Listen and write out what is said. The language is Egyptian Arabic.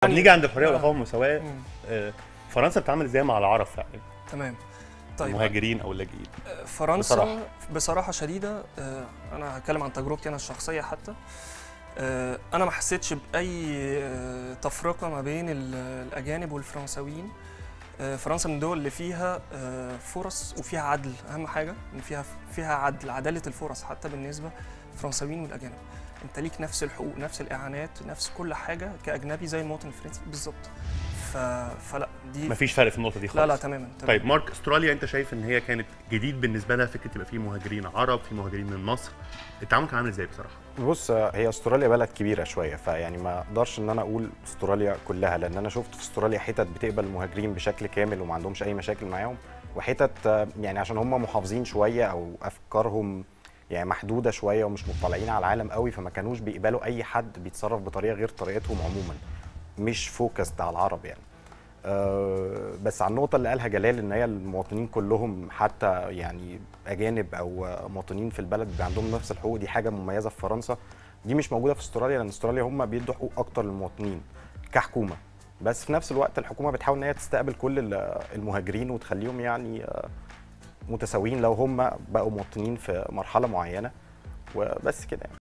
طب نيجي عند الحريه آه. والاخوه والمساواه مم. آه، فرنسا بتعمل ازاي مع العرب فعلا تمام طيب المهاجرين او اللاجئين فرنسا بصراحة. بصراحة, بصراحة شديدة آه، أنا هتكلم عن تجربتي أنا الشخصية حتى آه، أنا ما حسيتش بأي آه، تفرقة ما بين ال- الأجانب والفرنساويين آه، فرنسا من الدول اللي فيها آه، فرص وفيها عدل أهم حاجة إن فيها فيها عدل عدالة الفرص حتى بالنسبة للفرنساويين والأجانب أنت ليك نفس الحقوق نفس الإعانات نفس كل حاجة كأجنبي زي المواطن الفرنسي بالظبط ف... فلا دي مفيش فرق في النقطه دي خالص لا لا تماما تماما طيب مارك استراليا انت شايف ان هي كانت جديد بالنسبه لها فكره يبقى في مهاجرين عرب في مهاجرين من مصر التعامل كان عامل ازاي بصراحه بص هي استراليا بلد كبيره شويه فيعني ما اقدرش ان انا اقول استراليا كلها لان انا شفت في استراليا حتت بتقبل المهاجرين بشكل كامل وما عندهمش اي مشاكل معاهم وحتت آه، يعني عشان هم محافظين شويه او افكارهم يعني محدوده شويه ومش مطلعين على العالم قوي فما كانوش بيقبلوا اي حد بيتصرف بطريقه غير طريقتهم عموما مش فوكست على العرب يعني آه، بس على النقطة اللي قالها جلال إن هي المواطنين كلهم حتى يعني أجانب أو آه، مواطنين في البلد بيبقى عندهم نفس الحقوق دي حاجة مميزة في فرنسا دي مش موجودة في استراليا لأن استراليا هم بيدوا حقوق أكتر للمواطنين كحكومة بس في نفس الوقت الحكومة بتحاول إن هي تستقبل كل ال- المهاجرين وتخليهم يعني آه، متساويين لو هم بقوا مواطنين في مرحلة معينة وبس كده يعني